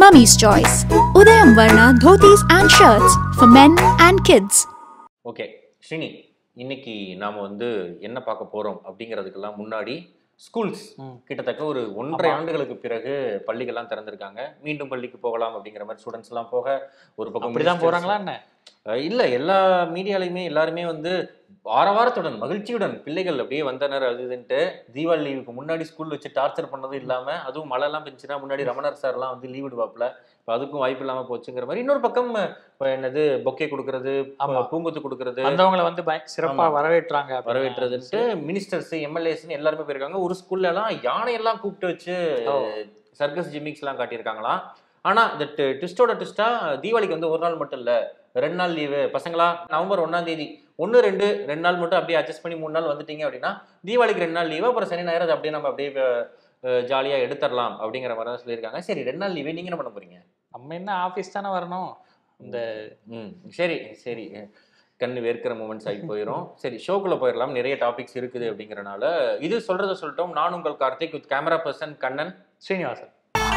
Mummy's Choice. Udayam Varna dhotis and shirts for men and kids. Okay Srini இன்னைக்கு நாம வந்து என்ன பார்க்க போறோம் அப்படிங்கிறதுக்கெல்லாம் முன்னாடி ஸ்கூல்ஸ் ம். கிட்டத்தட்ட ஒரு ஒன்றரை ஆமா. ஆண்டுகளுக்கு பிறகு பள்ளிகள்லாம் திறந்திருக்காங்க மீண்டும் பள்ளிக்கு போகலாம் அப்படிங்கிற மாதிரி ஸ்டூடெண்ட்ஸ் எல்லாம் போக ஒரு பக்கம் அப்படிதான் ministers- போறாங்களா என்ன அஹ் இல்ல எல்லா மீடியாலையுமே எல்லாருமே வந்து ஆரவாரத்துடன் மகிழ்ச்சியுடன் பிள்ளைகள் அப்படியே வந்தனர் அது இதுன்ட்டு தீபாவளி லீவுக்கு முன்னாடி ஸ்கூல் வச்சு டார்ச்சர் பண்ணதும் இல்லாம அதுவும் மழை எல்லாம் பெஞ்சுன்னா முன்னாடி ரமணர் சார்லாம் வந்து லீவ் விடுவாப்ல இப்போ அதுக்கும் வாய்ப்பு இல்லாம போச்சுங்கிற மாதிரி இன்னொரு பக்கம் இப்ப என்னது பொக்கே கொடுக்கறது ஆமா. பூங்கொத்து கொடுக்கறது வந்தவங்களை வந்து பய- சிறப்பா ஆமா. வரவேற்றாங்க அப்படின்னா. வரவேற்றதுன்ட்டு மினிஸ்டர்ஸ் எம்எல்ஏஸ்னு எல்லாருமே போயிருக்காங்க ஒரு ஸ்கூல்ல எல்லாம் யானையெல்லாம் கூப்பிட்டு வச்சு ஓ. சர்க்கஸ் ஜிமிக்ஸ் எல்லாம் காட்டியிருக்காங்களாம் ஆனா இந்த ட்விஸ்டோட ட்விஸ்டா தீபாவளிக்கு வந்து ஒரு நாள் மட்டும் இல்ல ரெண்டு நாள் லீவு பசங்களா நவம்பர் ஒன்னாம் தேதி ஒன்று ரெண்டு ரெண்டு நாள் மட்டும் அப்படியே அட்ஜஸ்ட் பண்ணி மூணு நாள் வந்துட்டீங்க அப்படின்னா தீபாவளிக்கு ரெண்டு நாள் லீவு அப்புறம் சனி ஞாயிறு அதை அப்படியே நம்ம அப்படியே ஜாலியா எடுத்துடலாம் அப்படிங்கிற மாதிரி தான் சொல்லியிருக்காங்க சரி ரெண்டு நாள் லீவு நீங்க என்ன பண்ண போறீங்க நம்ம என்ன ஆபீஸ் தானே வரணும் இந்த ம் சரி சரி கண்ணு வேர்க்கிற மூமெண்ட்ஸ் ஆகி போயிடும் சரி ஷோக்குள்ள போயிடலாம் நிறைய டாபிக்ஸ் இருக்குது அப்படிங்கறனால இது சொல்றத சொல்லிட்டோம் நான் உங்கள் Karthik with camera person Kannan Srinivasan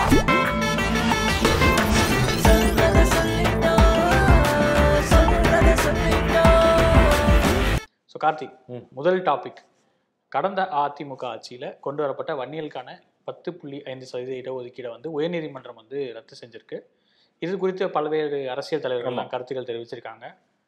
so Karthik ம். முதல் டாபிக் கடந்த அதிமுக ஆட்சியில கொண்டு வரப்பட்ட வன்னியலுக்கான பத்து புள்ளி ஐந்து சதவீத இடஒதுக்கீடை வந்து உயர்நீதிமன்றம் வந்து ரத்து செஞ்சிருக்கு இது குறித்து பல்வேறு அரசியல் தலைவர்கள் ஆமா. கருத்துக்கள் தெரிவிச்சிருக்காங்க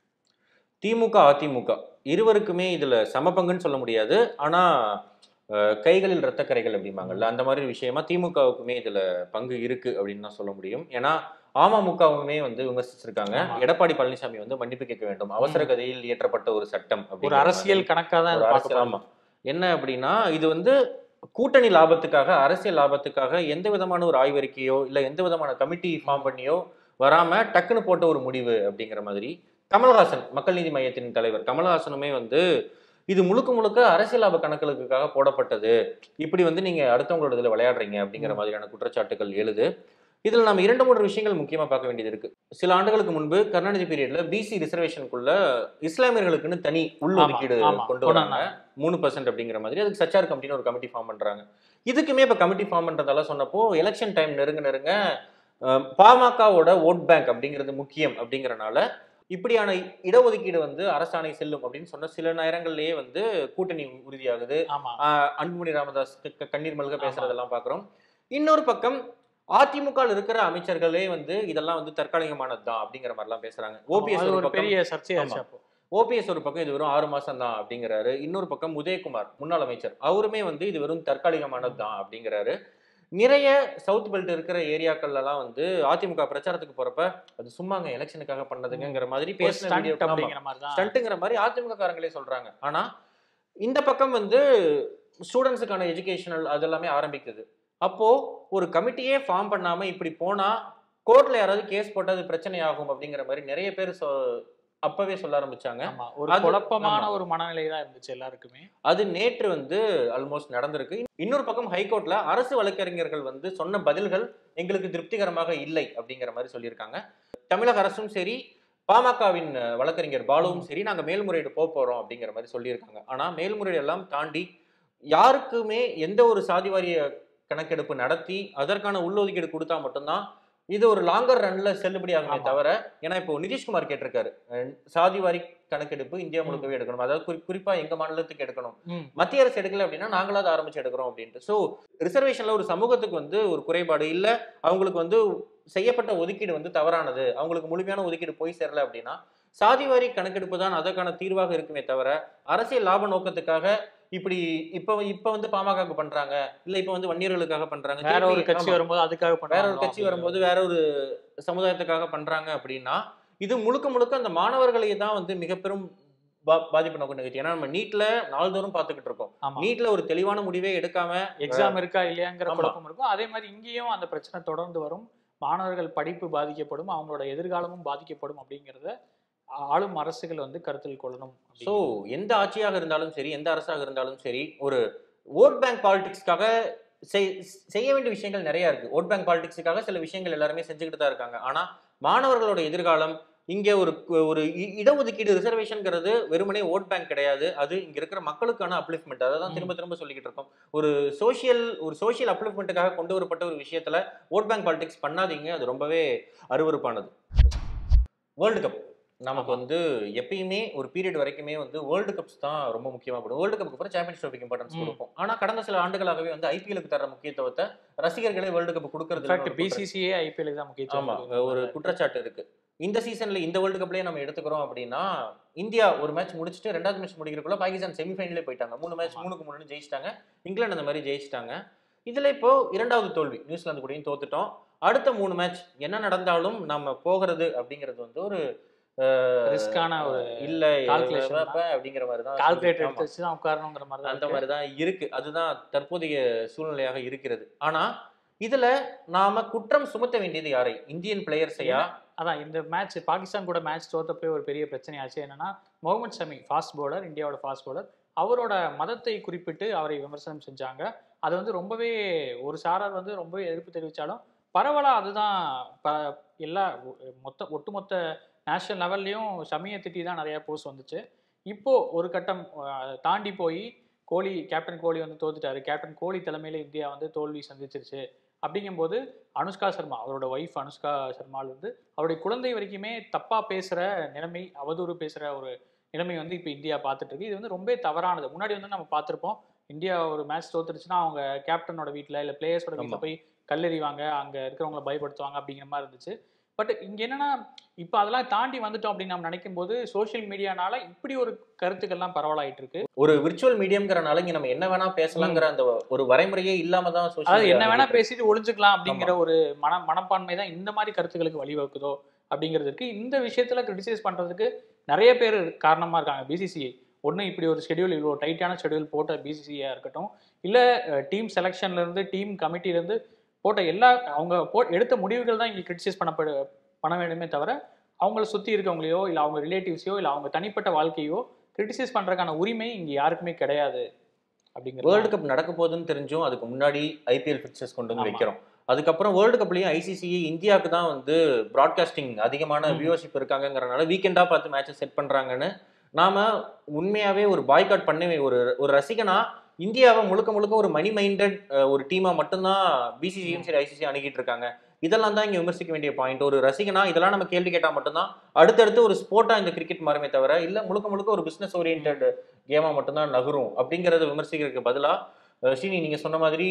திமுக அதிமுக இருவருக்குமே இதுல சம பங்குன்னு சொல்ல முடியாது ஆனா அஹ், கைகளில் ரத்த கரைகள் அப்படிம்பாங்கல்ல அந்த மாதிரி விஷயமா திமுகவுக்குமே இதுல பங்கு இருக்கு அப்படின்னு தான் சொல்ல முடியும் ஏன்னா அமமுகவுமே வந்து விமர்சிச்சிருக்காங்க ஆமா. எடப்பாடி பழனிசாமி வந்து மன்னிப்பு கேட்க வேண்டும் அவசர கதையில் இயற்றப்பட்ட ஒரு சட்டம் ஒரு அப்படிங்கிற அரசியல் கணக்காக தான் ஒரு இதை அரசியல் பார்க்க ஆமா என்ன அப்படின்னா இது வந்து கூட்டணி லாபத்துக்காக அரசியல் லாபத்துக்காக எந்த விதமான ஒரு ஆய்வறிக்கையோ இல்ல எந்த விதமான கமிட்டி ஃபார்ம் பண்ணியோ வராம டக்குன்னு போட்ட ஒரு முடிவு அப்படிங்கிற மாதிரி கமல்ஹாசன் மக்கள் நீதி மையத்தின் தலைவர் கமல்ஹாசனுமே வந்து இது முழுக்க முழுக்க அரசியல் லாப கணக்குகளுக்காக போடப்பட்டது இப்படி வந்து நீங்க அடுத்தவங்களோட இதுல விளையாடுறீங்க அப்படிங்கிற மாதிரியான குற்றச்சாட்டுகள் எழுது இதுல நம்ம இரண்டு மூன்று விஷயங்கள் முக்கியமா பார்க்க வேண்டியது இருக்கு சில ஆண்டுகளுக்கு முன்பு கருணாநிதி பீரியட்ல பிசி ரிசர்வேஷனுக்குள்ள இஸ்லாமியர்களுக்குன்னு தனி உள்ஒதுக்கீடு ஆமா, ஆமா. கொண்டு கொண்டு வராங்க மூணு பர்சன்ட் அப்படிங்கிற மாதிரி அதுக்கு சச்சார் கமிட்டின்னு ஒரு கமிட்டி ஃபார்ம் பண்றாங்க இதுக்குமே இப்ப கமிட்டி ஃபார்ம் பண்றதெல்லாம் சொன்னப்போ எலெக்ஷன் டைம் நெருங்க நெருங்க அஹ், பாமகவோட ஓட் பேங்க் அப்படிங்கிறது முக்கியம் அப்படிங்கறனால இப்படியான இடஒதுக்கீடு வந்து அரசாணை செல்லும் அப்படின்னு சொன்ன சில நேரங்கள்லயே வந்து கூட்டணி உறுதியாகுது ஆமா ஆஹ் அன்புமணி ராமதாஸ் க- க- கண்ணீர் மல்க பேசுறதெல்லாம் பாக்குறோம் இன்னொரு பக்கம் அதிமுக ல இருக்கிற அமைச்சர்களே வந்து இதெல்லாம் வந்து தற்காலிகமானது தான் அப்படிங்கிற மாதிரிலாம் பேசுறாங்க ஓபிஎஸ் அது ஒரு ஒரு பக்கம் பெரிய சர்ச்சையாச்சு ஆமா. அப்போ ஓபிஎஸ் ஒரு பக்கம் இது வெறும் ஆறு மாசம் தான் அப்படிங்கிறாரு இன்னொரு பக்கம் உதயகுமார் முன்னாள் அமைச்சர் அவருமே வந்து இது வெறும் தற்காலிகமானது தான் அப்படிங்கிறாரு நிறைய சவுத் பெல்ட் இருக்கிற ஏரியாக்கள்ல எல்லாம் வந்து அதிமுக பிரச்சாரத்துக்கு போறப்ப அது சும்மாங்க எலெக்ஷனுக்காக பண்ணதுங்கிற மாதிரி ஒரு பேசின stunt video- ஆமா. அப்படிங்கிற மாதிரி தான் ஸ்டண்ட்டுங்கிற மாதிரி அதிமுக காரங்களே சொல்றாங்க ஆனா இந்த பக்கம் வந்து ஸ்டூடெண்ட்ஸுக்கான எஜுகேஷனல் அதெல்லாமே ஆரம்பிக்குது அப்போ ஒரு கமிட்டியே ஃபார்ம் பண்ணாம இப்படி போனா கோர்ட்ல யாராவது கேஸ் போட்டா அது பிரச்சனை ஆகும் அப்படிங்கிற மாதிரி நிறைய பேர் சொ- அப்பவே சொல்ல ஆரம்பிச்சாங்க ஆமா ஒரு அது- குழப்பமான ஆமா. ஒரு மனநிலை தான் இருந்துச்சு எல்லாருக்குமே அது நேற்று வந்து ஆல்மோஸ்ட் நடந்திருக்கு இன்னொரு பக்கம் ஹைகோர்ட்ல அரசு வழக்கறிஞர்கள் வந்து சொன்ன பதில்கள் எங்களுக்கு திருப்திகரமாக இல்லை அப்படிங்கிற மாதிரி சொல்லியிருக்காங்க தமிழக அரசும் சரி பாமகவின் வழக்கறிஞர் பாலுவும் சரி நாங்க மேல்முறையீடு போக போறோம் அப்படிங்கிற மாதிரி சொல்லியிருக்காங்க ஆனா மேல்முறையீடு எல்லாம் தாண்டி யாருக்குமே எந்த ஒரு சாதிவாரிய கணக்கெடுப்பு நடத்தி அதற்கான உள்ளொதுக்கீடு கொடுத்தா மட்டும்தான் இது ஒரு லாங்கர் ரன்ல செல்லுபடி ஆகுமே ஆமா. தவிர ஏன்னா இப்போ நிதிஷ்குமார் கேட்டிருக்காரு அஹ் சாதிவாரி கணக்கெடுப்பு இந்தியா முழுக்கவே எடுக்கணும் அதாவது குறி- குறிப்பா எங்க மாநிலத்துக்கு எடுக்கணும் ம். மத்திய அரசு எடுக்கல அப்படின்னா நாங்களாவது ஆரம்பிச்சு எடுக்கிறோம் அப்படின்ட்டு ஸோ ரிசர்வேஷன்ல ஒரு சமூகத்துக்கு வந்து ஒரு குறைபாடு இல்ல அவங்களுக்கு வந்து செய்யப்பட்ட ஒதுக்கீடு வந்து தவறானது அவங்களுக்கு முழுமையான ஒதுக்கீடு போய் சேரல அப்படின்னா சாதிவாரி கணக்கெடுப்பு தான் அதற்கான தீர்வாக இருக்குமே தவிர அரசியல் லாப நோக்கத்துக்காக இப்படி இப்ப இப்ப வந்து பாமக பண்றாங்க இல்ல இப்ப வந்து வன்னியர்களுக்காக பண்றாங்க வேற ஒரு திருப்பி- கட்சி ஆமா. வரும்போது அதுக்காக வேற ஒரு பண்ணுவாங்களோ கட்சி அப்படிங்கிற வரும்போது வேற ஒரு சமுதாயத்துக்காக பண்றாங்க அப்படின்னா இது முழுக்க முழுக்க அந்த மாணவர்களை தான் வந்து மிக பெரும் பா- பாதிப்பு நோக்கம் நிகழ்ச்சி ஏன்னா நம்ம நீட்ல நாள்தோறும் பார்த்துக்கிட்டு இருக்கோம் ஆமா நீட்ல ஒரு தெளிவான முடிவே எடுக்காம எக்ஸாம் இருக்கா இல்லையாங்கிற ஆமா. குழப்பம் இருக்கும் அதே மாதிரி இங்கேயும் அந்த பிரச்சனை தொடர்ந்து வரும் மாணவர்கள் படிப்பு பாதிக்கப்படும் அவங்களோட எதிர்காலமும் பாதிக்கப்படும் அப்படிங்கிறத ஆ- ஆளும் அரசுகள் வந்து கருத்தில் கொள்ளணும் ஸோ அப்படிங்கிறது. எந்த ஆட்சியாக இருந்தாலும் சரி எந்த அரசாக இருந்தாலும் சரி ஒரு ஓட் பேங்க் பாலிடிக்ஸ்க்காக செய்ய வேண்டிய விஷயங்கள் நிறைய இருக்கு ஓட் பேங்க் பாலிடிக்ஸுக்காக சில விஷயங்கள் எல்லாருமே செஞ்சுக்கிட்டு தான் இருக்காங்க ஆனா மாணவர்களோட எதிர்காலம் இங்க ஒரு ஒரு இ- இடஒதுக்கீடு ரிசர்வேஷன்ங்கிறது வெறுமனே ஓட் பேங்க் கிடையாது அது இங்க இருக்கிற மக்களுக்கான அப்ளிஃப்மெண்ட் அதை தான் திரும்ப திரும்ப சொல்லிக்கிட்டு இருக்கோம் ஒரு சோஷியல் ஒரு சோஷியல் அப்ளிஃப்மெண்ட்டுக்காக கொண்டு வரப்பட்ட ஒரு விஷயத்துல ஓட் பேங்க் பாலிடிக்ஸ் பண்ணாதீங்க அது ரொம்பவே அருவருப்பானது வேர்ல்டு கப் நமக்கு வந்து எப்பயுமே ஒரு பீரியட் வரைக்குமே வந்து வேர்ல்டு கப்ஸ் தான் ரொம்ப முக்கியமா படும் வேர்ல்டு கப்புக்கு அப்புறம் சாம்பியன்ஸ் ட்ரோஃபிக்கு இம்பார்ட்டன்ஸ் ம். கொடுப்போம் ஆனா கடந்த சில ஆண்டுகளாகவே வந்து ஐபிஎலுக்கு தர முக்கியத்துவத்தை ரசிகர்களே வேர்ல்டு கப் கொடுக்கறது இல்லைன்னு இன்ஃபேக்ட் ஒரு குற்ற- பிசிசிஏ ஐபிஎலுக்கு தான் முக்கியத்துவம் ஆமா கொடுக்குறாங்க. ஒரு குற்றச்சாட்டு இருக்கு இந்த சீசன்ல இந்த வேர்ல்டு கப்லயே நம்ம எடுத்துக்கிறோம் அப்படின்னா இந்தியா ஒரு மேட்ச் முடிச்சுட்டு ரெண்டாவது மேட்ச் முடிக்கிறதுக்குள்ள பாகிஸ்தான் செமிஃபைனலே போயிட்டாங்க மூணு மேட்ச் ஆமா. மூணுக்கு மூணுன்னு ஜெயிச்சிட்டாங்க இங்கிலாந்து அந்த மாதிரி ஜெயிச்சிட்டாங்க இதுல இப்போ இரண்டாவது தோல்வி நியூசிலாந்து கூடயும் தோத்துட்டோம் அடுத்த மூணு மேட்ச் என்ன நடந்தாலும் நம்ம போகிறது அப்படிங்கிறது வந்து ஒரு ரிஸ்கான ஒரு இல்ல calculation அப்ப அப்படிங்கிற மாதிரி தான் கால்குலேட்டர் ஆமா. எடுத்து வச்சு தான் உட்காரணுங்கிற மாதிரி தான் அந்த இருக்கு. மாதிரி தான் இருக்கு அதுதான் தற்போதைய சூழ்நிலையாக இருக்கிறது ஆனா இதுல நாம குற்றம் சுமத்த வேண்டியது யாரை இந்தியன் பிளேயர்ஸையா அதான் இந்த மேட்ச் பாகிஸ்தான் கூட மேட்ச் தோத்தப்போ ஒரு பெரிய பிரச்சனையாச்சு என்னன்னா முகமது ஷமி ஃபாஸ்ட் பவுலர் இந்தியாவோட ஃபாஸ்ட் பவுலர் அவரோட மதத்தை குறிப்பிட்டு அவரை விமர்சனம் செஞ்சாங்க அது வந்து ரொம்பவே ஒரு சாரார் வந்து ரொம்பவே எதிர்ப்பு தெரிவித்தாலும் பரவலா அதுதான் ப எல்லா ஒ- மொத்த ஒட்டுமொத்த நேஷனல் லெவல்லையும் ஷமியை திட்டி தான் நிறைய போஸ்ட் வந்துச்சு இப்போ ஒரு கட்டம் அஹ், தாண்டி போய் கோலி கேப்டன் கோலி வந்து தோத்துட்டாரு கேப்டன் கோலி தலைமையில இந்தியா வந்து தோல்வி சந்திச்சிருச்சு அப்படிங்கும்போது அனுஷ்கா சர்மா அவரோட ஒய்ஃப் அனுஷ்கா சர்மால இருந்து அவருடைய குழந்தை வரைக்குமே தப்பா பேசுற நிலைமை அவதூறு பேசுற ஒரு நிலைமை வந்து இப்போ இந்தியா பார்த்துட்டு இருக்கு இது வந்து ரொம்ப தவறானது முன்னாடி வந்து நம்ம பார்த்துருப்போம் இந்தியா ஒரு மேட்ச் தோத்துருச்சுன்னா அவங்க கேப்டனோட வீட்டில் இல்லை பிளேயர்ஸோட வீட்டில் ஆமா. போய் கல்லெறிவாங்க அங்கே இருக்கிறவங்கள பயப்படுத்துவாங்க அப்படிங்கிற மாதிரி இருந்துச்சு பட் இங்கே என்னன்னா இப்போ அதெல்லாம் தாண்டி வந்துட்டோம் அப்படின்னு நம்ம நினைக்கும் போது சோஷியல் மீடியானால இப்படி ஒரு கருத்துக்கள்லாம் பரவலாயிட்டு இருக்கு ஒரு விர்ச்சுவல் மீடியம்ங்கிறனால இங்க நம்ம என்ன வேணா பேசலாங்கிற அந்த ஒரு வரைமுறையே இல்லாம தான் social அதாவது media என்ன வேணா இருக்கு. பேசிட்டு ஒளிஞ்சுக்கலாம் அப்படிங்கிற ஒரு மன மனப்பான்மை தான் இந்த மாதிரி கருத்துக்களுக்கு வழிவகுக்குதோ அப்படிங்கிறது இருக்கு இந்த விஷயத்துல கிரிட்டிசைஸ் பண்றதுக்கு நிறைய பேர் காரணமா இருக்காங்க பிசிசிஐ ஒண்ணு இப்படி ஒரு ஷெட்யூல் இவ்வளோ டைட்டான ஷெட்யூல் போட்ட பிசிசிஐயா இருக்கட்டும் இல்ல டீம் செலெக்ஷன்ல இருந்து டீம் கமிட்டில இருந்து போட்ட எல்லா அவங்க போ எடுத்த முடிவுகள் தான் இங்க கிரிட்டிசைஸ் பண்ணப்படு பண்ண வேண்டுமே தவிர அவங்கள சுத்தி இருக்கவங்களையோ இல்ல அவங்க ரிலேட்டிவ்ஸையோ இல்ல அவங்க தனிப்பட்ட வாழ்க்கையோ கிரிட்டிசைஸ் பண்றதுக்கான உரிமை இங்க யாருக்குமே கிடையாது அப்படிங்கிறது வேர்ல்டு கப் நடக்க போகுதுன்னு தெரிஞ்சும் அதுக்கு முன்னாடி ஐபிஎல் பிக்சர்ஸ் கொண்டு வந்து ஆமா. வைக்கிறோம் அதுக்கப்புறம் வேர்ல்டு கப்லயும் ஐசிசி இந்தியாவுக்கு தான் வந்து பிராட்காஸ்டிங் அதிகமான ம். வியூவர்ஷிப் இருக்காங்கங்கறனால வீக்கெண்டா பார்த்து மேட்சஸ் செட் பண்றாங்கன்னு நாம உண்மையாவே ஒரு பாய்காட் பண்ணவே ஒரு ஒரு ரசிகனா இந்தியாவை முழுக்க முழுக்க ஒரு மணி மைண்டட் ஒரு டீமா மட்டும்தான் பிசிசியும் சரி ஐசிசி அணுகிட்டு இருக்காங்க இதெல்லாம் தான் இங்க விமர்சிக்க வேண்டிய பாயிண்ட் ஒரு ரசிகனா இதெல்லாம் நம்ம கேள்வி கேட்டா மட்டும்தான் அடுத்தடுத்து ஒரு ஸ்போர்ட்டா இந்த கிரிக்கெட் மாறுமே தவிர இல்ல முழுக்க முழுக்க ஒரு பிசினஸ் ஓரியன்ட் கேமா மட்டும்தான் நகரும் அப்படிங்கறத விமர்சிக்கிறதுக்கு பதிலா அஹ் ஸ்ரீனி நீங்க சொன்ன மாதிரி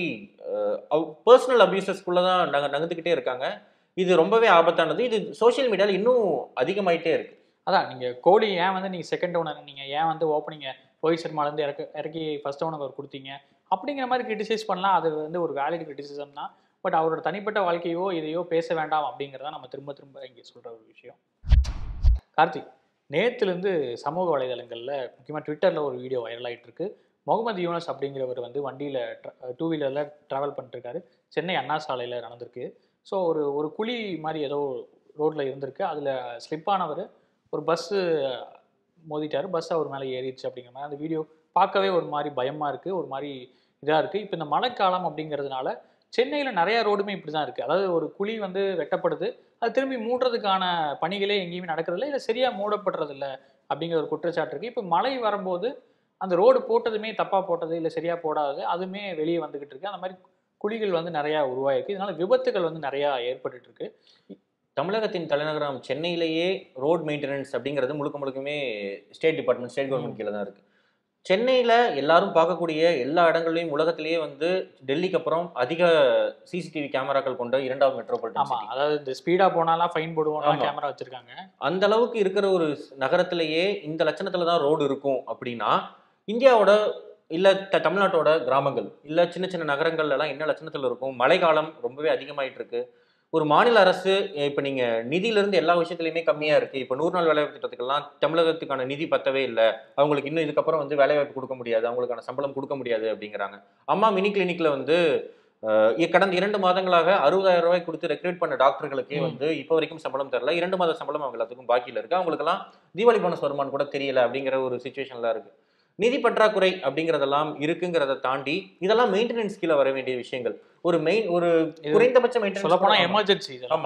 பர்சனல் அபியூசஸ்க்குள்ள தான் நக நகர்ந்துக்கிட்டே இருக்காங்க இது ரொம்பவே ஆபத்தானது இது சோஷியல் மீடியால இன்னும் அதிகமாயிட்டே இருக்கு அதான் நீங்க கோலி ஏன் வந்து நீங்க செகண்ட் ஓனர் நீங்க ஏன் வந்து ஓப்பனிங்க ரோஹித் சர்மால இருந்து இறக்க இறக்கி ஃபர்ஸ்ட் ஓனர் அவர் கொடுத்தீங்க அப்படிங்கிற மாதிரி கிரிட்டிசைஸ் பண்ணலாம் அது வந்து ஒரு வேலிட் கிரிட்டிசிசம் தான் பட் அவரோட தனிப்பட்ட வாழ்க்கையோ இதையோ பேச வேண்டாம் அப்படிங்கிறத நம்ம திரும்ப திரும்ப இங்கே சொல்ற ஒரு விஷயம் கார்த்திக் நேத்துலேருந்து சமூக வலைதளங்களில் முக்கியமாக ட்விட்டரில் ஒரு வீடியோ வைரல் ஆயிட்டு இருக்கு முகமது யூனஸ் அப்படிங்கிறவர் வந்து வண்டியில் டூ வீலரில் ட்ராவல் பண்ணிட்டுருக்காரு சென்னை அண்ணா சாலையில் நடந்திருக்கு ஸோ ஒரு ஒரு குழி மாதிரி ஏதோ ரோட்டில் இருந்திருக்கு அதில் ஸ்லிப் ஆனவர் ஒரு பஸ்ஸு மோதிட்டார் பஸ் அவர் மேலே ஏறிடுச்சு அப்படிங்கிற மாதிரி அந்த வீடியோ பார்க்கவே ஒரு மாதிரி பயமாக இருக்குது ஒரு மாதிரி இதாக இருக்குது இப்போ இந்த மழைக்காலம் அப்படிங்கிறதுனால சென்னையில் நிறைய ரோடுமே இப்படி தான் இருக்குது அதாவது ஒரு குழி வந்து வெட்டப்படுது அது திரும்பி மூடுறதுக்கான பணிகளே எங்கேயுமே நடக்கிறதில்ல இல்லை சரியாக மூடப்படுறதில்ல அப்படிங்கிற ஒரு குற்றச்சாட்டு இருக்குது இப்போ மழை வரும்போது அந்த ரோடு போட்டதுமே தப்பாக போட்டது இல்லை சரியாக போடாதது அதுவுமே வெளியே வந்துக்கிட்டு இருக்கு அந்த மாதிரி குழிகள் வந்து நிறையா உருவாயிருக்கு இதனால விபத்துகள் வந்து நிறையா ஏற்பட்டுட்டு இருக்கு தமிழகத்தின் தலைநகரம் சென்னையிலேயே ரோட் மெயின்டெனன்ஸ் அப்படிங்கிறது முழுக்க முழுக்கமே ஸ்டேட் டிபார்ட்மெண்ட் ஸ்டேட் கவர்மெண்ட் கீழே தான் இருக்கு சென்னையில எல்லாரும் பார்க்கக்கூடிய எல்லா இடங்கள்லயும் உலகத்திலேயே வந்து டெல்லிக்கு அப்புறம் அதிக சிசிடிவி கேமராக்கள் கொண்ட இரண்டாவது மெட்ரோபாலிட்டன் ஆமா சிட்டி அதாவது இந்த ஸ்பீடா போனாலாம் ஃபைன் போடுவோம் ஆமா. கேமரா வச்சிருக்காங்க அந்த அளவுக்கு இருக்கிற ஒரு நகரத்திலேயே இந்த லட்சணத்துல தான் ரோடு இருக்கும் அப்படின்னா இந்தியாவோட இல்ல த- தமிழ்நாட்டோட கிராமங்கள் இல்ல சின்ன சின்ன நகரங்கள்ல எல்லாம் என்ன லட்சணத்துல இருக்கும் மழைக்காலம் ரொம்பவே அதிகமாயிட்டு இருக்கு ஒரு மாநில அரசு இப்ப நீங்க நிதியில இருந்து எல்லா விஷயத்துலயுமே கம்மியா இருக்கு இப்ப நூறு நாள் வேலைவாய்ப்பு திட்டத்துக்கெல்லாம் தமிழகத்துக்கான நிதி பத்தவே இல்லை அவங்களுக்கு இன்னும் இதுக்கப்புறம் வந்து வேலைவாய்ப்பு கொடுக்க முடியாது அவங்களுக்கான சம்பளம் கொடுக்க முடியாது அப்படிங்கிறாங்க அம்மா மினி கிளினிக்ல வந்து அஹ், இ- கடந்த இரண்டு மாதங்களாக அறுபதாயிரம் ரூபாய் கொடுத்து ரெக்ரூட் பண்ண டாக்டர்களுக்கே ம். வந்து இப்போ வரைக்கும் சம்பளம் தரல இரண்டு மாத சம்பளம் அவங்க எல்லாத்துக்கும் பாக்கியில இருக்கு அவங்களுக்கெல்லாம் தீபாவளி போனஸ் வருமானம் கூட தெரியல அப்படிங்கிற ஒரு சுச்சுவேஷன்ல இருக்கு நிதி பற்றாக்குறை அப்படிங்கறதெல்லாம் இருக்குங்கிறத தாண்டி இதெல்லாம் மெயின்டெனன்ஸ் கீழே வர வேண்டிய விஷயங்கள் ஒரு மெயின் ஒரு இது குறைந்தபட்ச சொல்ல போனா மெயின்டெனன்ஸ் எமர்ஜென்சி இதெல்லாம் ஆமா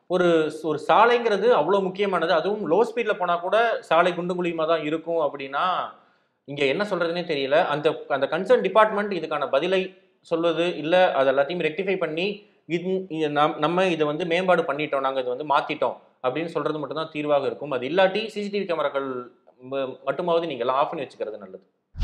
ஒரு ஒரு சாலைங்கிறது அவ்வளோ முக்கியமானது அதுவும் லோ ஸ்பீட்ல போனா கூட சாலை குண்டு குழியுமா தான் இருக்கும் அப்படின்னா இங்க என்ன சொல்றதுனே தெரியல அந்த அந்த கன்சர்ன் டிபார்ட்மெண்ட் இதுக்கான பதிலை சொல்வது இல்ல அது எல்லாத்தையும் ரெக்டிஃபை பண்ணி இது இது நம்- நம்ம இதை வந்து மேம்பாடு பண்ணிட்டோம் நாங்க இதை வந்து மாத்திட்டோம் அப்படின்னு சொல்றது மட்டும்தான் தீர்வாக இருக்கும் அது இல்லாட்டி சிசிடிவி கேமராக்கள் ம- மட்டுமாவது நீங்க எல்லாம் ஆஃப் பண்ணி வச்சுக்கிறது நல்லது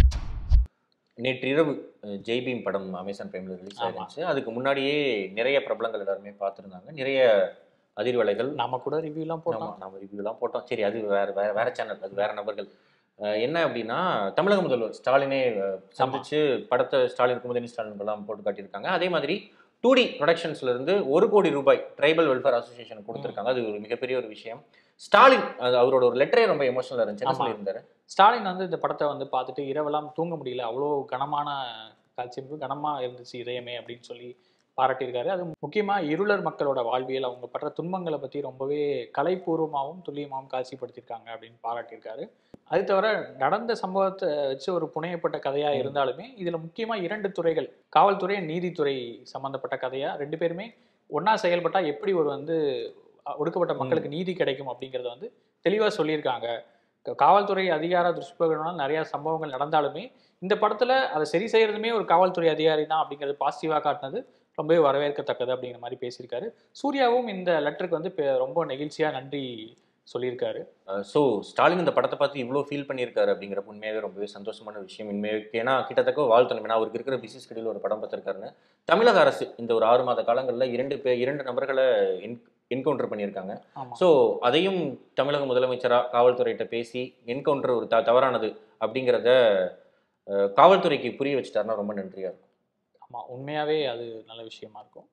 நேற்று இரவு அஹ், ஜெய் பீம் படம் அமேசான் பிரைம்ல ரிலீஸ் ஆமா. ஆயிருந்துச்சு அதுக்கு முன்னாடியே நிறைய பிரபலங்கள் எல்லாருமே பார்த்துருந்தாங்க நிறைய அதிர்வலைகள் நம்ம கூட ரிவ்யூலாம் ஆமா, போட்டோம் நம்ம ரிவ்யூலாம் போட்டோம் சரி அது வேற வேற வேற சேனல் அது வேற நபர்கள் அஹ் என்ன அப்படின்னா தமிழக முதல்வர் ஸ்டாலினே அஹ், சந்திச்சு படத்தை ஸ்டாலின் குமுதனி ஸ்டாலின் எல்லாம் போட்டு காட்டியிருக்காங்க அதே மாதிரி டூ டி ப்ரொடக்ஷன்ஸ்ல இருந்து ஒரு கோடி ரூபாய் ட்ரைபல் வெல்ஃபேர் அசோசியேஷன் கொடுத்துருக்காங்க அது ஒரு மிகப்பெரிய ஒரு விஷயம் ஸ்டாலின் அது அவரோட ஒரு லெட்டரே ரொம்ப எமோஷனலா இருந்துச்சு என்ன ஆமா. சொல்லியிருந்தாரு ஸ்டாலின் வந்து இந்த படத்தை வந்து பார்த்துட்டு இரவெல்லாம் தூங்க முடியல அவ்வளோ கனமான காட்சி அமைப்பு கனமாக இருந்துச்சு இதயமே அப்படின்னு சொல்லி பாராட்டியிருக்காரு அது முக்கியமாக இருளர் மக்களோட வாழ்வியல் அவங்க படுற துன்பங்களை பற்றி ரொம்பவே கலைப்பூர்வமாகவும் துல்லியமாகவும் காட்சிப்படுத்தியிருக்காங்க அப்படின்னு பாராட்டியிருக்காரு அது தவிர நடந்த சம்பவத்தை வச்சு ஒரு புனையப்பட்ட கதையாக ம். இருந்தாலுமே இதில் முக்கியமாக இரண்டு துறைகள் காவல்துறை நீதித்துறை சம்மந்தப்பட்ட கதையாக ரெண்டு பேருமே ஒன்றா செயல்பட்டால் எப்படி ஒரு வந்து அஹ், ஒடுக்கப்பட்ட மக்களுக்கு நீதி கிடைக்கும் அப்படிங்கிறத வந்து தெளிவாக சொல்லியிருக்காங்க க- காவல்துறை அதிகார துஷ்பிரயோகம்னால நிறைய சம்பவங்கள் நடந்தாலுமே இந்த படத்துல அதை சரி செய்யறதுமே ஒரு காவல்துறை அதிகாரி தான் அப்படிங்கிறது பாசிட்டிவா காட்டினது ரொம்பவே வரவேற்கத்தக்கது அப்படிங்கிற மாதிரி பேசியிருக்காரு சூர்யாவும் இந்த லெட்டருக்கு வந்து பெ- ரொம்ப நெகிழ்ச்சியா நன்றி சொல்லியிருக்காரு ஸோ ஸ்டாலின் இந்த படத்தை பார்த்து இவ்வளோ ஃபீல் பண்ணியிருக்காரு அப்படிங்கிற உண்மையாகவே ரொம்பவே சந்தோஷமான விஷயம் உண்மையாக ஏன்னா கிட்டத்தட்ட வாழ்த்தணும் ஏன்னா அவருக்கு இருக்கிற பிசி ஸ்கெடியூல் ஒரு படம் பார்த்துருக்காருன்னு தமிழக அரசு இந்த ஒரு ஆறு மாத காலங்களில் இரண்டு பேர் இரண்டு நபர்களை என் என்கவுண்டர் பண்ணியிருக்காங்க ஆமா ஸோ அதையும் தமிழக முதலமைச்சராக காவல்துறையிட்ட பேசி என்கவுண்டர் ஒரு த தவறானது அப்படிங்கிறத அஹ், காவல்துறைக்கு புரிய வச்சுட்டாருன்னா ரொம்ப நன்றியா இருக்கும் ஆமா உண்மையாவே அது நல்ல விஷயமா இருக்கும்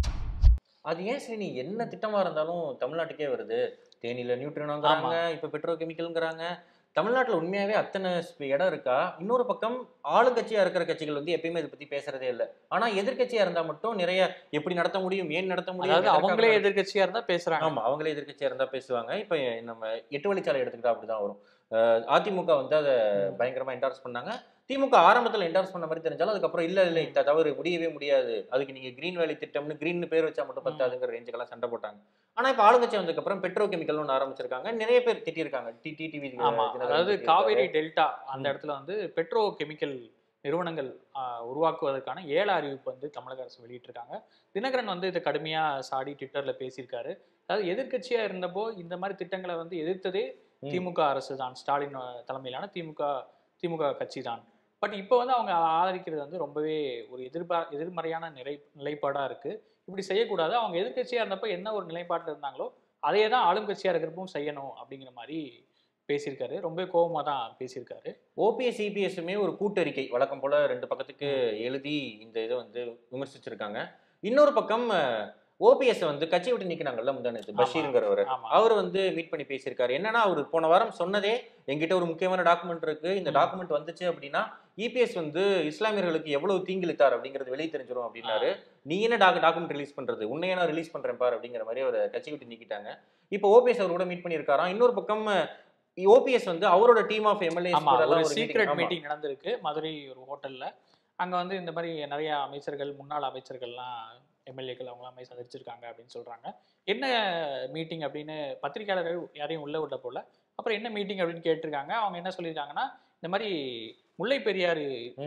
அது ஏன் சரி நீ என்ன திட்டமா இருந்தாலும் தமிழ்நாட்டுக்கே வருது தேனியில நியூட்ரினோங்கிறாங்க இப்ப பெட்ரோ கெமிக்கல்ங்கிறாங்க தமிழ்நாட்டுல உண்மையாவே அத்தனை ஸ்ப- இடம் இருக்கா இன்னொரு பக்கம் ஆளுங்கட்சியா இருக்கிற கட்சிகள் வந்து எப்பயுமே இதை பத்தி பேசுறதே இல்லை ஆனா எதிர்க்கட்சியா இருந்தா மட்டும் நிறைய எப்படி நடத்த முடியும் ஏன் நடத்த முடியும் அதாவது எதற்காக அவங்களே நடத்த- எதிர்க்கட்சியா இருந்தா பேசுறாங்க ஆமா அவங்களே எதிர்க்கட்சியா இருந்தா பேசுவாங்க இப்ப நம்ம எட்டு வழிச்சாலை எடுத்துக்கிட்டா அப்படிதான் வரும் அஹ் அதிமுக வந்து அதை ம். பயங்கரமா என்டார்ஸ் பண்ணாங்க திமுக ஆரம்பத்துல என்டார்ஸ் பண்ண மாதிரி தெரிஞ்சாலும் அதுக்கப்புறம் இல்ல இல்ல இந்த தவறு முடியவே முடியாது அதுக்கு நீங்க கிரீன் வேலி திட்டம்னு கிரீன் பேர் வச்சா மட்டும் பத்தாதுங்கிற ரேஞ்சுக்கெல்லாம் சண்டை போட்டாங்க ஆனா இப்ப ஆளுங்கட்சி வந்ததுக்கு அப்புறம் பெட்ரோ கெமிக்கல் ஒன்று ஆரம்பிச்சிருக்காங்க நிறைய பேர் திட்டிருக்காங்க டி டிவி ஆமா அதாவது காவேரி டெல்டா அந்த இடத்துல வந்து பெட்ரோ கெமிக்கல் நிறுவனங்கள் ஆஹ், உருவாக்குவதற்கான ஏழு அறிவிப்பு வந்து தமிழக அரசு வெளியிட்டிருக்காங்க தினகரன் வந்து இதை கடுமையா சாடி ட்விட்டர்ல பேசியிருக்காரு அதாவது எதிர்க்கட்சியா இருந்தப்போ இந்த மாதிரி திட்டங்களை வந்து எதிர்த்ததே ம். திமுக அரசு தான் ஸ்டாலின் அஹ், தலைமையிலான திமுக திமுக கட்சி தான் பட் இப்போ வந்து அவங்க ஆதரிக்கிறது வந்து ரொம்பவே ஒரு எதிர்பா எதிர்மறையான நிலை நிலைப்பாடா இருக்கு இப்படி செய்யக்கூடாது அவங்க எதிர்க்கட்சியா இருந்தப்போ என்ன ஒரு நிலைப்பாட்டில் இருந்தாங்களோ அதையே தான் ஆளும் கட்சியா இருக்கிறப்பவும் செய்யணும் அப்படிங்கிற மாதிரி பேசியிருக்காரு ரொம்ப கோபமா தான் பேசியிருக்காரு ஓபிஎஸ் சிபிஎஸ்மே ஒரு கூட்டறிக்கை வழக்கம் போல ரெண்டு பக்கத்துக்கு எழுதி இந்த இதை வந்து விமர்சிச்சிருக்காங்க இன்னொரு பக்கம் ஓபிஎஸ் வந்து கட்சி விட்டு நீக்கினாங்கல்ல முந்தானத்து ஆமா. பஷீருங்கிறவர் ஆமா அவர் வந்து மீட் பண்ணி பேசியிருக்காரு என்னன்னா அவர் போன வாரம் சொன்னதே என்கிட்ட ஒரு முக்கியமான டாக்குமெண்ட் இருக்கு இந்த ம். டாக்குமெண்ட் வந்துச்சு அப்படின்னா இபிஎஸ் வந்து இஸ்லாமியர்களுக்கு எவ்வளவு தீங்கிழித்தார் அப்படிங்கிறது வெளியே தெரிஞ்சிரும் அப்படின்னாரு நீ என்ன டாக்கு டாக்குமெண்ட் ரிலீஸ் பண்றது உன்னையே நான் ரிலீஸ் பண்றேன் பார் அப்படிங்கிற மாதிரி அவர் கட்சி விட்டு நீக்கிட்டாங்க இப்போ ஓபிஎஸ் அவர் கூட மீட் பண்ணியிருக்காராம் இன்னொரு பக்கம் ஓபிஎஸ் வந்து அவரோட டீம் ஆஃப் எம்எல்ஏ ஆமா ஒரு சீக்ரெட் மீட்டிங் நடந்திருக்கு மதுரை ஒரு ஹோட்டல்ல அங்க வந்து இந்த மாதிரி நிறைய அமைச்சர்கள் முன்னாள் அமைச்சர்கள்லாம் எம்எல்ஏக்கள் அவங்களாம் போய் சந்திச்சிருக்காங்க அப்படின்னு சொல்றாங்க என்ன மீட்டிங் அப்படின்னு பத்திரிகையாளர்கள் யாரையும் உள்ள விட போல அப்புறம் என்ன மீட்டிங் அப்படின்னு கேட்டிருக்காங்க அவங்க என்ன சொல்லியிருக்காங்கன்னா இந்த மாதிரி முல்லை பெரியாறு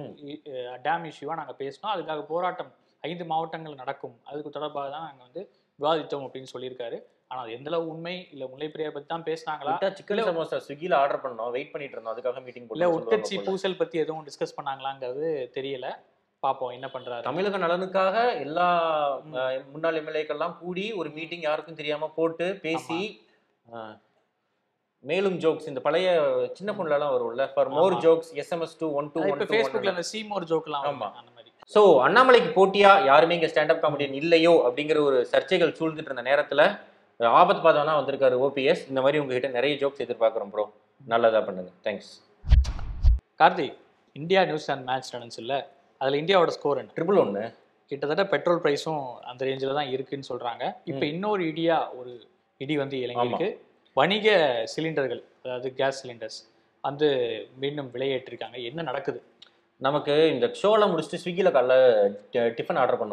டேம் இஷ்யூவா நாங்க பேசினோம் அதுக்காக போராட்டம் ஐந்து மாவட்டங்கள் நடக்கும் அதுக்கு தொடர்பாக தான் நாங்க வந்து விவாதித்தோம் அப்படின்னு சொல்லியிருக்காரு ஆனா அது எந்த அளவு உண்மை இல்ல முல்லை பெரியார் பத்தி தான் பேசினாங்களா சிக்கன் சமோசா ஸ்விக்கில ஆர்டர் பண்ணோம் வெயிட் பண்ணிட்டு இருந்தோம் அதுக்காக மீட்டிங் இல்ல போட்டு உட்கட்சி பூசல் பத்தி எதுவும் டிஸ்கஸ் பண்ணாங்களாங்கிறது தெரியல பாப்போம் என்ன பண்றாரு தமிழக நலனுக்காக எல்லா ம். அஹ், முன்னாள் எம்எல்ஏக்கெல்லாம் கூடி ஒரு மீட்டிங் யாருக்கும் தெரியாம போட்டு பேசி அஹ், மேலும் ஜோக்ஸ் இந்த பழைய சின்ன பொண்ணுல எல்லாம் வரும்ல ஃபார் மோர் ஆமா. Jokes SMS two one two அது ஒன் இப்ப டூ ஃபேஸ்புக்ல அந்த சீமோர் ஜோக்லாம் ஆமா. ஆமா அந்த மாதிரி ஸோ அண்ணாமலைக்கு போட்டியா யாருமே இங்க ஸ்டாண்டப் காமெடியன் இல்லையோ அப்படிங்கிற ஒரு சர்ச்சைகள் சூழ்ந்துட்டு இருந்த நேரத்துல அஹ், ஆபத் பாதம்னா வந்திருக்காரு ஓபிஎஸ் இந்த மாதிரி உங்ககிட்ட நிறைய ஜோக்ஸ் எதிர்பார்க்குறோம் ப்ரோ நல்லதா பண்ணுங்க thanks Karthi India news and match நடந்துச்சுல்ல அதுல இந்தியாவோட ஸ்கோர் என்ன ட்ரிபிள் ஒன்று கிட்டத்தட்ட பெட்ரோல் பிரைஸும் அந்த ரேஞ்சில் தான் இருக்குன்னு சொல்றாங்க இப்போ இன்னொரு இடியா ஒரு இடி வந்து இறங்கியிருக்கு வணிக சிலிண்டர்கள் அதாவது கேஸ் சிலிண்டர்ஸ் வந்து மீண்டும் விலையேற்றிருக்காங்க என்ன நடக்குது நமக்கு இந்த ஷோலாம் முடிச்சுட்டு ஸ்விக்கியில் காலைல டிஃபன் ஆர்டர் பண்ணுவோம் ஆமா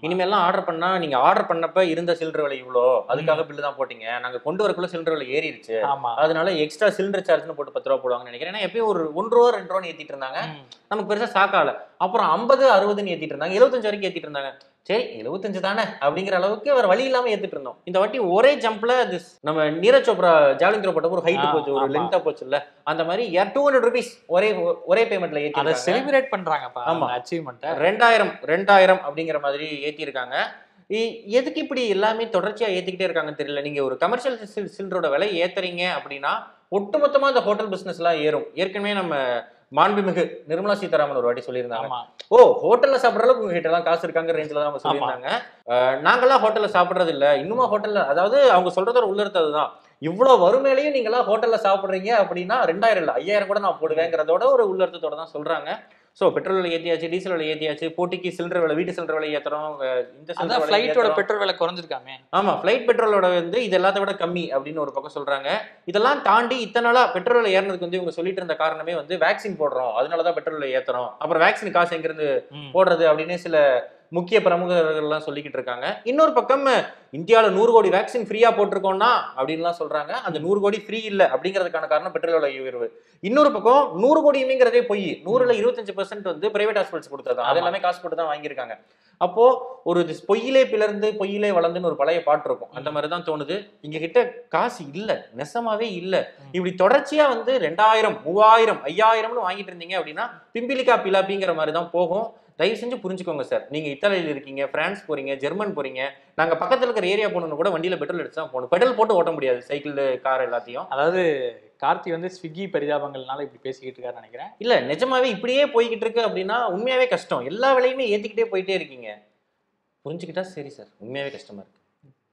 இனிமேல்லாம் ஆர்டர் பண்ணா நீங்க ஆர்டர் பண்ணப்ப இருந்த சிலிண்டர் விலை இவ்வளோ அதுக்காக பில்லு தான் போட்டீங்க நாங்க கொண்டு வரக்குள்ள சிலிண்டர் விலை ஏறிடுச்சு ஆமா அதனால எக்ஸ்ட்ரா சிலிண்டர் சார்ஜ்னு போட்டு பத்து ரூபா போடுவாங்கன்னு நினைக்கிறேன் ஏன்னா எப்பயும் ஒரு ஒன்று ரூபா ரெண்டு ரூபா ஏத்திட்டு இருந்தாங்க ம். நமக்கு பெருசா சாக்கால அப்புறம் ஐம்பது அறுபதுன்னு ஏத்திட்டு இருந்தாங்க எழுபத்தஞ்சு வரைக்கும் ஏத்திட்டு இருந்தாங்க சரி எழுபத்தஞ்சு தானே அப்படிங்கிற அளவுக்கு வேற வழி இல்லாம ஏத்திட்டு இருந்தோம் இந்த வாட்டி ஒரே ஜம்ப்ல நம்ம நீரஜ் சோப்ரா ஜாலிங் த்ரோ போட்ட ஒரு ஹைட் ஆ, போச்சு ஒரு ஆமா. லென்த்தா போச்சுல்ல அந்த மாதிரி டூ ஹண்ட்ரட் ருபீஸ் ஒரே ஒரே பேமெண்ட்ல அதை ஏத்தி செலிப்ரேட் பண்றாங்கப்பா ஆமா. அச்சீவ்மெண்ட்டை ரெண்டாயிரம் ரெண்டாயிரம் அப்படிங்கிற மாதிரி ஏத்திருக்காங்க இ- எதுக்கு இப்படி எல்லாமே தொடர்ச்சியா ஏத்திக்கிட்டே இருக்காங்கன்னு தெரியல நீங்க ஒரு கமர்ஷியல் சிலிண்டரோட விலை ஏத்துறீங்க அப்படின்னா ஒட்டுமொத்தமா இந்த ஹோட்டல் பிசினஸ் எல்லாம் ஏறும் ஏற்கனவே நம்ம மாண்புமிகு நிர்மலா சீதாராமன் ஒரு வாட்டி சொல்லியிருந்தாங்க ஆமா ஓ ஹோட்டல்ல சாப்பிடுற அளவுக்கு உங்ககிட்ட எல்லாம் காசு இருக்காங்க ரேஞ்சில தான் அவங்க சொல்லியிருந்தாங்க அஹ், நாங்கெல்லாம் ஹோட்டல்ல சாப்பிடுறது இல்ல இன்னுமா ஹோட்டல்ல அதாவது அவங்க சொல்றதோட உள்ளர்த்தம் அதுதான் இவ்வளவு வறுமையிலையும் நீங்களாம் ஹோட்டல்ல சாப்பிடுறீங்க அப்படின்னா ரெண்டாயிரம் இல்ல ஐயாயிரம் கூட நான் போடுவேங்கிறதோட ஒரு உள்ளர்த்தத்தோட தான் சொல்றாங்க சோ பெட்ரோல் விலை ஏத்தியாச்சு டீசல் விலை ஏத்தியாச்சு போட்டிக்கு சிலிண்டர் விலை வீட்டு சிலிண்டர் விலை ஏத்துறோம் அஹ், இந்த அதான் சிலிண்டர் விலை ஃபிளைட்டோட ஏத்துறோம். பெட்ரோல் விலை குறைஞ்சிருக்காமே ஆமா ஃபிளைட் பெட்ரோலோட வந்து இது எல்லாத்த விட கம்மி அப்படின்னு ஒரு பக்கம் சொல்றாங்க இதெல்லாம் தாண்டி இத்தனை நாளா பெட்ரோல் விலை ஏறினதுக்கு வந்து இவங்க சொல்லிட்டு இருந்த காரணமே வந்து வேக்சின் போடுறோம் அதனாலதான் பெட்ரோல் விலை ஏத்துறோம் அப்புறம் வேக்சின் காசு எங்க இருந்து ம். போடுறது அப்படின்னு சில முக்கிய பிரமுகர்கள் எல்லாம் சொல்லிக்கிட்டு இருக்காங்க இன்னொரு பக்கம் இந்தியாவில நூறு கோடி வேக்சின் ஃப்ரீயா போட்டிருக்கோம்னா அப்படின்லாம் சொல்றாங்க அந்த நூறு கோடி ஃப்ரீ இல்ல அப்படிங்கிறதுக்கான காரணம் பெட்ரோல் விலை உயர்வு இன்னொரு பக்கம் நூறு கோடியுமேங்கிறதே பொய் நூறுல இருபத்தஞ்சு பெர்சென்ட் வந்து பிரைவேட் ஹாஸ்பிட்டல்ஸ் கொடுத்தது அது ஆமா. எல்லாமே காசு போட்டு தான் வாங்கியிருக்காங்க அப்போ ஒரு இது பொய்யிலே பிளர்ந்து பொய்யிலே வளர்ந்துன்னு ஒரு பழைய பாட்டு இருக்கும் அந்த மாதிரி தான் தோணுது இங்க கிட்ட காசு இல்ல நெசமாவே இல்ல இப்படி தொடர்ச்சியா வந்து ரெண்டாயிரம் மூவாயிரம் ஐயாயிரம்னு வாங்கிட்டு இருந்தீங்க அப்படின்னா பிம்பிலிக்கா பிலாப்பிங்கிற மாதிரி தான் போகும் தயவு செஞ்சு புரிஞ்சுக்கோங்க சார் நீங்க இத்தாலியில இருக்கீங்க பிரான்ஸ் போறீங்க ஜெர்மன் போறீங்க நாங்க பக்கத்துல இருக்கிற ஏரியா போகணும்னு கூட வண்டியில பெட்ரோல் எடுத்து தான் போகணும் பெட்ரோல் போட்டு ஓட்ட முடியாது சைக்கிள் கார் எல்லாத்தையும் அதாவது கார்த்தி வந்து ஸ்விக்கி பரிதாபங்கள்னால இப்படி பேசிக்கிட்டு இருக்காருன்னு நினைக்கிறேன் இல்ல நிஜமாவே இப்படியே போய்கிட்டு இருக்கு அப்படின்னா உண்மையாவே கஷ்டம் எல்லா விலையுமே ஏத்திக்கிட்டே போயிட்டே இருக்கீங்க புரிஞ்சுக்கிட்டா சரி சார் உண்மையாவே கஷ்டமா இருக்கு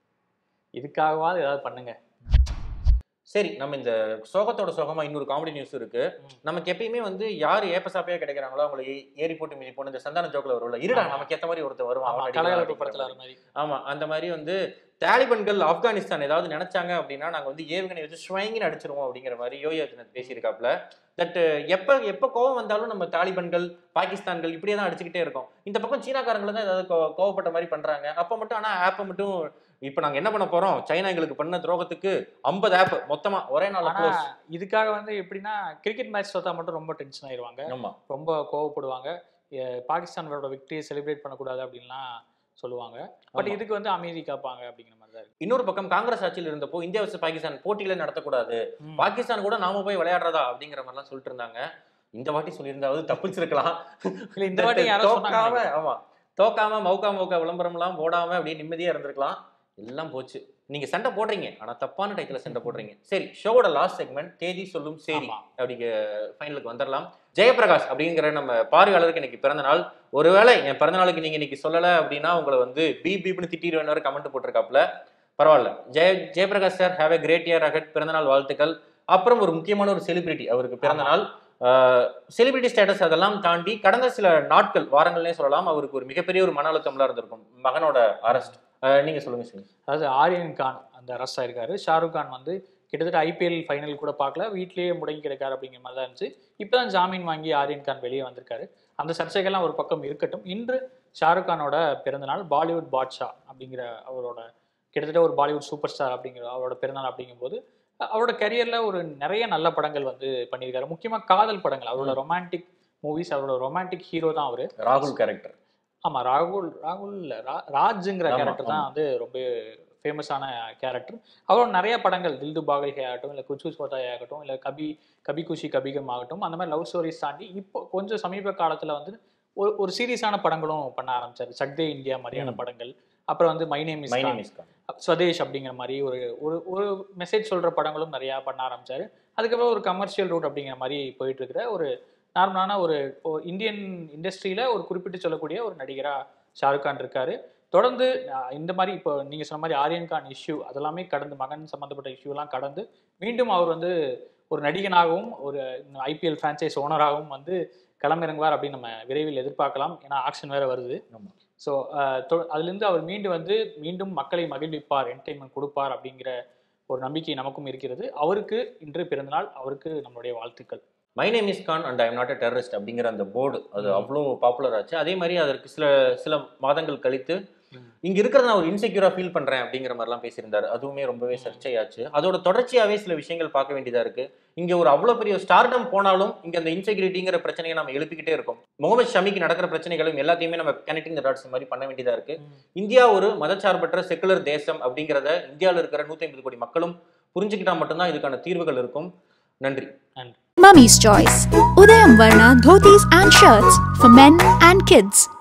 இதுக்காகவாது ஏதாவது பண்ணுங்க சரி நம்ம இந்த சோகத்தோட சோகமா இன்னொரு காமெடி நியூஸ் இருக்கு ம். நமக்கு எப்பயுமே வந்து யார் ஏப்பசாப்பையா கிடைக்கிறாங்களோ அவங்களை ஏ- ஏறி போட்டு மிதி போன இந்த சந்தான ஜோக்ல வரும்ல இருடா ஆமா. நமக்கு ஏத்த மாதிரி ஒருத்தர் வருவான் ஆமா அவன் கலகலப்பு அடிக்கலாம் படத்துல அப்படிங்கிற வர மாதிரி ஆமா அந்த மாதிரி வந்து தாலிபன்கள் ஆப்கானிஸ்தான் ஏதாவது நினைச்சாங்க அப்படின்னா நாங்க வந்து ஏவுகணை வச்சு ஸ்வைங்கின்னு அடிச்சிருவோம் அப்படிங்கிற மாதிரி யோயா தினத் பேசியிருக்காப்ல தட் எப்ப எப்ப கோவம் வந்தாலும் நம்ம தாலிபன்கள் பாகிஸ்தான்கள் இப்படியே தான் அடிச்சுக்கிட்டே இருக்கோம் இந்த பக்கம் சீனாக்காரங்களை தான் ஏதாவது கோ- கோவப்பட்ட மாதிரி பண்றாங்க அப்ப மட்டும் ஆனா ஆப்பை மட்டும் இப்ப நாங்க என்ன பண்ண போறோம் சைனா எங்களுக்கு பண்ண துரோகத்துக்கு 50 ஆப் மொத்தமா ஒரே நாள்ல ஆனா க்ளோஸ் இதுக்காக வந்து எப்படின்னா கிரிக்கெட் மேட்ச் தோத்தா மட்டும் ரொம்ப டென்ஷன் ஆயிருவாங்க ஆமா ரொம்ப கோவப்படுவாங்க எ- பாகிஸ்தானோட விக்டரியை செலிப்ரேட் பண்ணக்கூடாது அப்படின்லாம் சொல்லுவாங்க பட் ஆமா. இதுக்கு வந்து அமைதி காப்பாங்க அப்படிங்கிற மாதிரி தான் இருக்கு இன்னொரு பக்கம் காங்கிரஸ் ஆட்சியில் இருந்தப்போ இந்தியா வச்சு பாகிஸ்தான் போட்டிகளே நடத்தக்கூடாது ம். பாகிஸ்தான் கூட நாம போய் விளையாடுறதா அப்படிங்கிற மாதிரிலாம் சொல்லிட்டு இருந்தாங்க இந்த வாட்டி சொல்லியிருந்தாவது தப்பிச்சிருக்கலாம் இல்ல இந்த வாட்டி யாரோ சொன்னாங்க தோக்காம ஆமா தோக்காம மௌக்கா மௌக்கா விளம்பரம் எல்லாம் போடாம அப்படியே நிம்மதியா இருந்திருக்கலாம் எல்லாம் போச்சு நீங்க சண்டை போடுறீங்க ஆனா தப்பான டயத்துல சண்டை போடுறீங்க சரி ஷோவோட லாஸ்ட் செக்மெண்ட் தேதி சொல்லும் சரி ஆமா. அப்படிங்க ஃபைனலுக்கு வந்துடலாம் ஜெயபிரகாஷ் அப்படிங்கிற நம்ம பார்வையாளருக்கு இன்னைக்கு பிறந்த நாள் ஒருவேளை என் பிறந்த நாளுக்கு நீங்க இன்னைக்கு சொல்லல அப்படின்னா உங்களை வந்து பீ பீப்னு திட்டிடுவேன் வரை கமெண்ட் போட்டிருக்காப்ல பரவாயில்ல Jaya Jayaprakash sir have a great year ahead பிறந்தநாள் வாழ்த்துக்கள் அப்புறம் ஒரு முக்கியமான ஒரு செலிபிரிட்டி அவருக்கு பிறந்த நாள் செலிபிரிட்டி ஸ்டேட்டஸ் அதெல்லாம் தாண்டி கடந்த சில நாட்கள் வாரங்கள்னே சொல்லலாம் அவருக்கு ஒரு மிகப்பெரிய ஒரு மன அழுத்தம்லாம் இருந்திருக்கும் மகனோட அரெஸ்ட் நீங்க சொல்லுங்க சார் அதாவது ஆரியன் கான் அந்த அரெஸ்ட் ஆயிருக்காரு ஷாருக் கான் வந்து கிட்டத்தட்ட ஐபிஎல் ஃபைனல் கூட பார்க்கல வீட்லயே முடங்கி கிடக்காரு அப்படிங்கிற மாதிரி தான் இருந்துச்சு இப்போதான் ஜாமீன் வாங்கி ஆரியன் கான் வெளியே வந்திருக்காரு அந்த சர்ச்சைகள்லாம் ஒரு பக்கம் இருக்கட்டும் இன்று ஷாருக் கானோட பிறந்தநாள் பாலிவுட் பாட்ஷா அப்படிங்கிற அவரோட கிட்டத்தட்ட ஒரு பாலிவுட் சூப்பர் ஸ்டார் அப்படிங்கிற அவரோட பிறந்தநாள் அப்படிங்கும்போது அ- அவரோட கரியர்ல ஒரு நிறைய நல்ல படங்கள் வந்து பண்ணியிருக்காரு முக்கியமா காதல் படங்கள் அவரோட ரொமான்டிக் மூவிஸ் அவரோட ரொமான்டிக் ஹீரோ தான் அவரு ராகுல் கேரக்டர் ஆமா ராகுல் ராகுல் இல்ல, ரா- ராஜ்ங்கிற ஆமா, கேரக்டர் தான் வந்து ரொம்ப ஃபேமஸான கேரக்டர் அவரோட நிறைய படங்கள் தில்து பாகல் ஆகட்டும் இல்லை குச்சு சோதாய் ஆகட்டும் இல்லை கபி கபி குஷி கபிகம் ஆகட்டும் அந்த மாதிரி லவ் ஸ்டோரிஸ் தாண்டி இப்போ கொஞ்சம் சமீப காலத்துல வந்து ஒரு ஒரு சீரியஸான படங்களும் பண்ண ஆரம்பிச்சாரு சக்தே இந்தியா மாதிரியான ம். படங்கள் அப்புறம் வந்து my name is my Khan. Name is Khan Swades அப்படிங்கிற மாதிரி ஒரு ஒரு ஒரு மெசேஜ் சொல்ற படங்களும் நிறையா பண்ண ஆரம்பிச்சாரு அதுக்கப்புறம் ஒரு கமர்ஷியல் ரூட் அப்படிங்கிற மாதிரி போயிட்டு இருக்கிற ஒரு நார்மலான ஒரு ஒரு இந்தியன் இண்டஸ்ட்ரியில ஒரு குறிப்பிட்டு சொல்லக்கூடிய ஒரு நடிகரா ஷாருக் கான் இருக்காரு தொடர்ந்து அஹ், இந்த மாதிரி இப்போ நீங்க சொன்ன மாதிரி ஆரியன் கான் இஷ்யூ அதெல்லாமே கடந்து மகன் சம்மந்தப்பட்ட இஷ்யூலாம் கடந்து மீண்டும் அவர் வந்து ஒரு நடிகனாகவும் ஒரு ஐபிஎல் ஃப்ரான்ச்சைஸ் ஓனராகவும் வந்து களமிறங்குவார் அப்படின்னு நம்ம விரைவில் எதிர்பார்க்கலாம் ஏன்னா ஆக்ஷன் வேற வருது ஆமா. ஸோ அதுலேருந்து அவர் மீண்டு வந்து மீண்டும் மக்களை மகிழ்விப்பார் என்டர்டைன்மெண்ட் கொடுப்பார் அப்படிங்கிற ஒரு நம்பிக்கை நமக்கும் இருக்கிறது அவருக்கு இன்று பிறந்தநாள் அவருக்கு நம்மளுடைய வாழ்த்துக்கள் my name is Khan and I am not a terrorist அப்படிங்கிற அந்த போர்டு அது ம். அவ்வளோ பாப்புலர் ஆச்சு அதே மாதிரி அதற்கு சில சில மாதங்கள் கழித்து இங்க இருக்கிறத நான் ஒரு இன்செக்யூரா ஃபீல் பண்றேன் அப்படிங்கிற மாதிரிலாம் பேசியிருந்தாரு அதுவுமே ரொம்பவே சர்ச்சையாச்சு அதோட தொடர்ச்சியாவே சில விஷயங்கள் பார்க்க வேண்டியதா இருக்கு இங்க ஒரு அவ்வளவு பெரிய ஸ்டார்டம் போனாலும் இங்க அந்த இன்செக்யூரிட்டிங்கிற பிரச்சனையை நம்ம எழுப்பிக்கிட்டே இருக்கோம் முகமது ஷமிக்கு நடக்கிற பிரச்சனைகளும் எல்லாத்தையுமே நம்ம கனெக்டிங் த டாட்ஸ் மாதிரி பண்ண வேண்டியதா இருக்கு இந்தியா ஒரு மதச்சார்பற்ற செக்குலர் தேசம் அப்படிங்கிறத இந்தியாவில் இருக்கிற நூத்தி ஐம்பது கோடி மக்களும் புரிஞ்சுக்கிட்டா மட்டும்தான் இதுக்கான தீர்வுகள் இருக்கும் நன்றி Mummy's Choice. Udayam Varna dhotis and shirts for men and kids.